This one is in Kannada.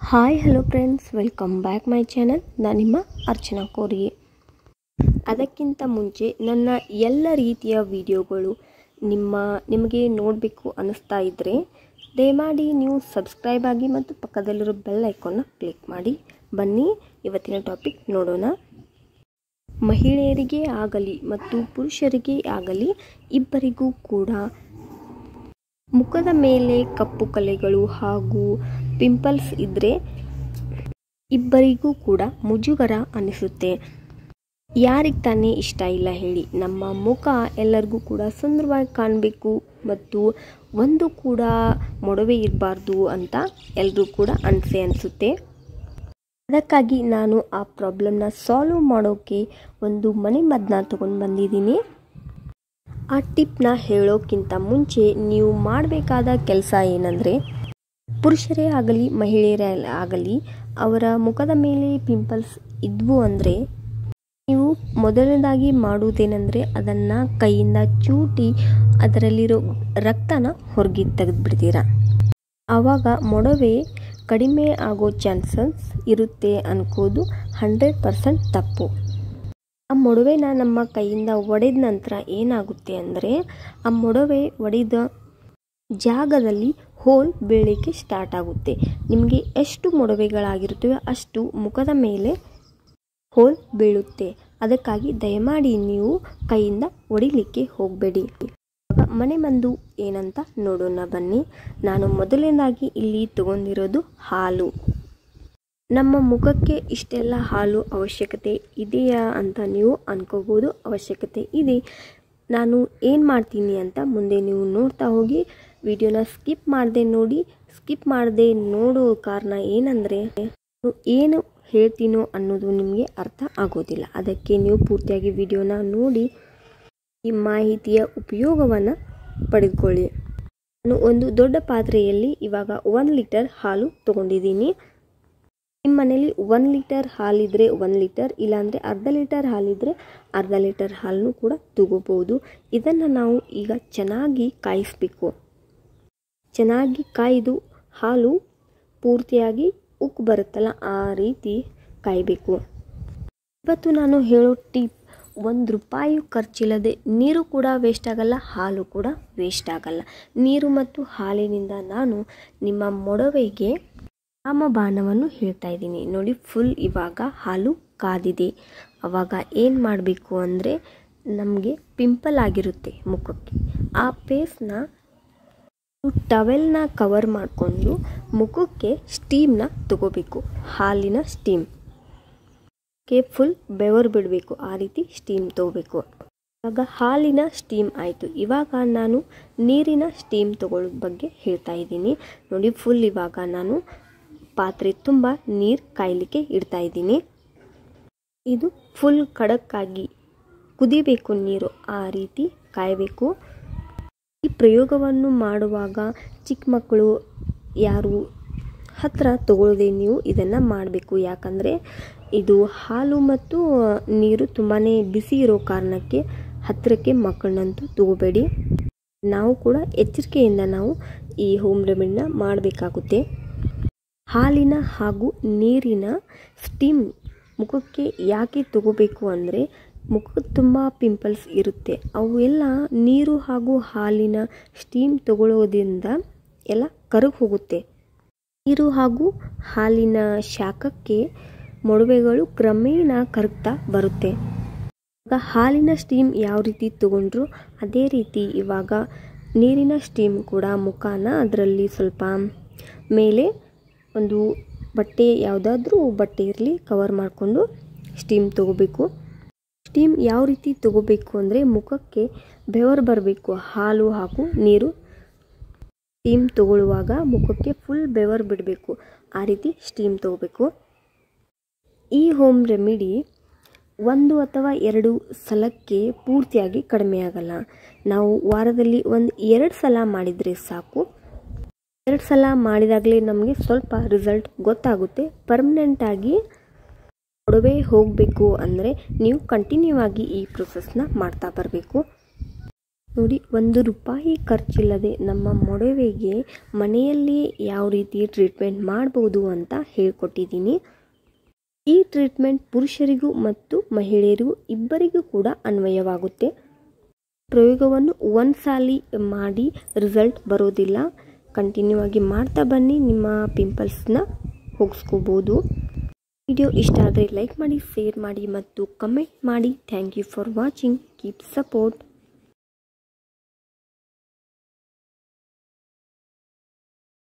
hi hello friends welcome back my channel ನಾನು ನಿಮ್ಮ ಅರ್ಚನಾ ಕೋರಿ ಅದಕ್ಕಿಂತ ಮುಂಚೆ ನನ್ನ ಎಲ್ಲ ರೀತಿಯ ವಿಡಿಯೋಗಳು ನಿಮ್ಮ ನಿಮಗೆ ನೋಡಬೇಕು ಅನ್ನಿಸ್ತಾ ಇದ್ದರೆ ದಯಮಾಡಿ ನೀವು ಸಬ್ಸ್ಕ್ರೈಬ್ ಆಗಿ ಮತ್ತು ಪಕ್ಕದಲ್ಲಿರೋ ಬೆಲ್ ಐಕಾನ್ನ ಕ್ಲಿಕ್ ಮಾಡಿ ಬನ್ನಿ ಇವತ್ತಿನ ಟಾಪಿಕ್ ನೋಡೋಣ ಮಹಿಳೆಯರಿಗೆ ಆಗಲಿ ಮತ್ತು ಪುರುಷರಿಗೆ ಆಗಲಿ ಇಬ್ಬರಿಗೂ ಕೂಡ ಮುಖದ ಮೇಲೆ ಕಪ್ಪು ಕಲೆಗಳು ಹಾಗೂ ಪಿಂಪಲ್ಸ್ ಇದ್ದರೆ ಇಬ್ಬರಿಗೂ ಕೂಡ ಮುಜುಗರ ಅನಿಸುತ್ತೆ ಯಾರಿಗೆ ತಾನೇ ಇಷ್ಟ ಇಲ್ಲ ಹೇಳಿ ನಮ್ಮ ಮುಖ ಎಲ್ಲರಿಗೂ ಕೂಡ ಸುಂದರವಾಗಿ ಕಾಣಬೇಕು ಮತ್ತು ಒಂದು ಕೂಡ ಮೊಡವೆ ಇರಬಾರ್ದು ಅಂತ ಎಲ್ಲರೂ ಕೂಡ ಅನಿಸೆ ಅನಿಸುತ್ತೆ ಅದಕ್ಕಾಗಿ ನಾನು ಆ ಪ್ರಾಬ್ಲಮ್ನ ಸಾಲ್ವ್ ಮಾಡೋಕ್ಕೆ ಒಂದು ಮನೆ ಮದ್ದನ್ನ ತೊಗೊಂಡು ಬಂದಿದ್ದೀನಿ ಆ ಟಿಪ್ನ ಹೇಳೋಕ್ಕಿಂತ ಮುಂಚೆ ನೀವು ಮಾಡಬೇಕಾದ ಕೆಲಸ ಏನಂದರೆ ಪುರುಷರೇ ಆಗಲಿ ಮಹಿಳೆಯರೇ ಆಗಲಿ ಅವರ ಮುಖದ ಮೇಲೆ ಪಿಂಪಲ್ಸ್ ಇದ್ವು ಅಂದರೆ ನೀವು ಮೊದಲನೇದಾಗಿ ಮಾಡುವುದೇನೆಂದರೆ ಅದನ್ನು ಕೈಯಿಂದ ಚೂಟಿ ಅದರಲ್ಲಿರೋ ರಕ್ತನ ಹೊರಗೆ ತೆಗೆದುಬಿಡ್ತೀರ ಆವಾಗ ಮೊಡವೆ ಕಡಿಮೆ ಆಗೋ ಚಾನ್ಸಸ್ ಇರುತ್ತೆ ಅನ್ಕೋದು ಹಂಡ್ರೆಡ್ ಪರ್ಸೆಂಟ್ ತಪ್ಪು ಆ ಮೊಡವೆನ ನಮ್ಮ ಕೈಯಿಂದ ಒಡೆದ ನಂತರ ಏನಾಗುತ್ತೆ ಅಂದರೆ ಆ ಮೊಡವೆ ಒಡೆದ ಜಾಗದಲ್ಲಿ ಹೋಲ್ ಬೀಳಲಿಕ್ಕೆ ಸ್ಟಾರ್ಟ್ ಆಗುತ್ತೆ ನಿಮಗೆ ಎಷ್ಟು ಮೊಡವೆಗಳಾಗಿರುತ್ತವೆ ಅಷ್ಟು ಮುಖದ ಮೇಲೆ ಹೋಲ್ ಬೀಳುತ್ತೆ ಅದಕ್ಕಾಗಿ ದಯಮಾಡಿ ನೀವು ಕೈಯಿಂದ ಒಡಿಲಿಕ್ಕೆ ಹೋಗಬೇಡಿ ಮನೆ ಮಂದು ಏನಂತ ನೋಡೋಣ ಬನ್ನಿ ನಾನು ಮೊದಲನೇದಾಗಿ ಇಲ್ಲಿ ತಗೊಂಡಿರೋದು ಹಾಲು ನಮ್ಮ ಮುಖಕ್ಕೆ ಇಷ್ಟೆಲ್ಲ ಹಾಲು ಅವಶ್ಯಕತೆ ಇದೆಯಾ ಅಂತ ನೀವು ಅನ್ಕೋಬೋದು ಅವಶ್ಯಕತೆ ಇದೆ ನಾನು ಏನು ಮಾಡ್ತೀನಿ ಅಂತ ಮುಂದೆ ನೀವು ನೋಡ್ತಾ ಹೋಗಿ ವಿಡಿಯೋನ ಸ್ಕಿಪ್ ಮಾಡದೆ ನೋಡಿ ಸ್ಕಿಪ್ ಮಾಡದೆ ನೋಡೋ ಕಾರಣ ಏನಂದರೆ ಏನು ಹೇಳ್ತೀನೋ ಅನ್ನೋದು ನಿಮಗೆ ಅರ್ಥ ಆಗೋದಿಲ್ಲ ಅದಕ್ಕೆ ನೀವು ಪೂರ್ತಿಯಾಗಿ ವಿಡಿಯೋನ ನೋಡಿ ಈ ಮಾಹಿತಿಯ ಉಪಯೋಗವನ್ನು ಪಡೆದುಕೊಳ್ಳಿ ನಾನು ಒಂದು ದೊಡ್ಡ ಪಾತ್ರೆಯಲ್ಲಿ ಇವಾಗ ಒಂದು ಲೀಟರ್ ಹಾಲು ತೊಗೊಂಡಿದ್ದೀನಿ ನಿಮ್ಮ ಮನೇಲಿ ಒಂದು ಲೀಟರ್ ಹಾಲಿದ್ರೆ ಒಂದು ಲೀಟರ್ ಇಲ್ಲಾಂದರೆ ಅರ್ಧ ಲೀಟರ್ ಹಾಲಿದ್ರೆ ಅರ್ಧ ಲೀಟರ್ ಹಾಲನ್ನು ಕೂಡ ತಗೋಬೋದು ಇದನ್ನು ನಾವು ಈಗ ಚೆನ್ನಾಗಿ ಕಾಯಿಸಬೇಕು ಚೆನ್ನಾಗಿ ಕಾಯ್ದು ಹಾಲು ಪೂರ್ತಿಯಾಗಿ ಉಕ್ಕು ಬರುತ್ತಲ್ಲ ಆ ರೀತಿ ಕಾಯಬೇಕು ಇವತ್ತು ನಾನು ಹೇಳೋ ಟಿಪ್ ಒಂದು ರೂಪಾಯಿ ಖರ್ಚಿಲ್ಲದೆ ನೀರು ಕೂಡ ವೇಸ್ಟ್ ಆಗಲ್ಲ ಹಾಲು ಕೂಡ ವೇಸ್ಟ್ ಆಗಲ್ಲ ನೀರು ಮತ್ತು ಹಾಲಿನಿಂದ ನಾನು ನಿಮ್ಮ ಮೊಡವೆಗೆ ರಾಮಬಾಣವನ್ನು ಹೇಳ್ತಾ ಇದ್ದೀನಿ ನೋಡಿ ಫುಲ್ ಇವಾಗ ಹಾಲು ಕಾದಿದೆ ಆವಾಗ ಏನು ಮಾಡಬೇಕು ಅಂದರೆ ನಮಗೆ ಪಿಂಪಲ್ ಆಗಿರುತ್ತೆ ಮುಖಕ್ಕೆ ಆ ಪೇಸ್ನ ಟವೆಲ್ನ ಕವರ್ ಮಾಡಿಕೊಂಡು ಮುಖಕ್ಕೆ ಸ್ಟೀಮ್ನ ತಗೋಬೇಕು ಹಾಲಿನ ಸ್ಟೀಮ್ ಕೆ ಫುಲ್ ಬೆವರು ಬಿಡಬೇಕು ಆ ರೀತಿ ಸ್ಟೀಮ್ ತಗೋಬೇಕು ಇವಾಗ ಹಾಲಿನ ಸ್ಟೀಮ್ ಆಯಿತು ಇವಾಗ ನಾನು ನೀರಿನ ಸ್ಟೀಮ್ ತಗೊಳ್ಳೋ ಬಗ್ಗೆ ಹೇಳ್ತಾ ಇದ್ದೀನಿ ನೋಡಿ ಫುಲ್ ಇವಾಗ ನಾನು ಪಾತ್ರೆ ತುಂಬ ನೀರು ಕಾಯಲಿಕ್ಕೆ ಇಡ್ತಾ ಇದ್ದೀನಿ ಇದು ಫುಲ್ ಖಡಕ್ಕಾಗಿ ಕುದಿಬೇಕು ನೀರು ಆ ರೀತಿ ಕಾಯಬೇಕು ಈ ಪ್ರಯೋಗವನ್ನು ಮಾಡುವಾಗ ಚಿಕ್ಕ ಮಕ್ಕಳು ಯಾರು ಹತ್ತಿರ ತಗೊಳ್ಳದೆ ನೀವು ಇದನ್ನು ಮಾಡಬೇಕು ಯಾಕಂದರೆ ಇದು ಹಾಲು ಮತ್ತು ನೀರು ತುಂಬಾ ಬಿಸಿ ಇರೋ ಕಾರಣಕ್ಕೆ ಹತ್ತಿರಕ್ಕೆ ಮಕ್ಕಳನ್ನಂತೂ ತಗೋಬೇಡಿ ನಾವು ಕೂಡ ಎಚ್ಚರಿಕೆಯಿಂದ ನಾವು ಈ ಹೋಮ್ ರೆಮಿಡಿನ ಮಾಡಬೇಕಾಗುತ್ತೆ ಹಾಲಿನ ಹಾಗೂ ನೀರಿನ ಸ್ಟೀಮ್ ಮುಖಕ್ಕೆ ಯಾಕೆ ತಗೋಬೇಕು ಅಂದರೆ ಮುಖಕ್ಕೆ ತುಂಬ ಪಿಂಪಲ್ಸ್ ಇರುತ್ತೆ ಅವು ಎಲ್ಲ ನೀರು ಹಾಗೂ ಹಾಲಿನ ಸ್ಟೀಮ್ ತಗೊಳ್ಳೋದ್ರಿಂದ ಎಲ್ಲ ಕರಗಿ ಹೋಗುತ್ತೆ ನೀರು ಹಾಗೂ ಹಾಲಿನ ಶಾಖಕ್ಕೆ ಮೊಡವೆಗಳು ಕ್ರಮೇಣ ಕರಗ್ತಾ ಬರುತ್ತೆ ಇವಾಗ ಹಾಲಿನ ಸ್ಟೀಮ್ ಯಾವ ರೀತಿ ತಗೊಂಡ್ರು ಅದೇ ರೀತಿ ಇವಾಗ ನೀರಿನ ಸ್ಟೀಮ್ ಕೂಡ ಮುಖಾನ ಅದರಲ್ಲಿ ಸ್ವಲ್ಪ ಮೇಲೆ ಒಂದು ಬಟ್ಟೆ ಯಾವುದಾದ್ರೂ ಬಟ್ಟೆ ಇರಲಿ ಕವರ್ ಮಾಡಿಕೊಂಡು ಸ್ಟೀಮ್ ತಗೋಬೇಕು ಸ್ಟೀಮ್ ಯಾವ ರೀತಿ ತಗೋಬೇಕು ಅಂದರೆ ಮುಖಕ್ಕೆ ಬೆವರು ಬರಬೇಕು ಹಾಲು ಹಾಗೂ ನೀರು ಸ್ಟೀಮ್ ತಗೊಳ್ಳುವಾಗ ಮುಖಕ್ಕೆ ಫುಲ್ ಬೆವರು ಬಿಡಬೇಕು ಆ ರೀತಿ ಸ್ಟೀಮ್ ತಗೋಬೇಕು ಈ ಹೋಮ್ ರೆಮಿಡಿ ಒಂದು ಅಥವಾ ಎರಡು ಸಲಕ್ಕೆ ಪೂರ್ತಿಯಾಗಿ ಕಡಿಮೆ ಆಗಲ್ಲ ನಾವು ವಾರದಲ್ಲಿ ಒಂದು ಎರಡು ಸಲ ಮಾಡಿದರೆ ಸಾಕು ಎರಡು ಸಲ ಮಾಡಿದಾಗಲೇ ನಮಗೆ ಸ್ವಲ್ಪ ರಿಸಲ್ಟ್ ಗೊತ್ತಾಗುತ್ತೆ ಪರ್ಮನೆಂಟಾಗಿ ಒಡವೆ ಹೋಗಬೇಕು ಅಂದರೆ ನೀವು ಕಂಟಿನ್ಯೂ ಆಗಿ ಈ ಪ್ರೊಸೆಸ್ನ ಮಾಡ್ತಾ ಬರಬೇಕು ನೋಡಿ ಒಂದು ರೂಪಾಯಿ ಖರ್ಚಿಲ್ಲದೆ ನಮ್ಮ ಮೊಡವೆಗೆ ಮನೆಯಲ್ಲಿ ಯಾವ ರೀತಿ ಟ್ರೀಟ್ಮೆಂಟ್ ಮಾಡ್ಬೋದು ಅಂತ ಹೇಳ್ಕೊಟ್ಟಿದ್ದೀನಿ ಈ ಟ್ರೀಟ್ಮೆಂಟ್ ಪುರುಷರಿಗೂ ಮತ್ತು ಮಹಿಳೆಯರಿಗೂ ಇಬ್ಬರಿಗೂ ಕೂಡ ಅನ್ವಯವಾಗುತ್ತೆ ಪ್ರಯೋಗವನ್ನು ಒಂದು ಸಾಲಿ ಮಾಡಿ ರಿಸಲ್ಟ್ ಬರೋದಿಲ್ಲ ಕಂಟಿನ್ಯೂ ಆಗಿ ಮಾಡ್ತಾ ಬನ್ನಿ ನಿಮ್ಮ ಪಿಂಪಲ್ಸ್ನ ಹೋಗಿಸ್ಕೋಬೋದು ವಿಡಿಯೋ ಇಷ್ಟ ಆದರೆ ಲೈಕ್ ಮಾಡಿ ಶೇರ್ ಮಾಡಿ ಮತ್ತು ಕಮೆಂಟ್ ಮಾಡಿ thank you for watching keep support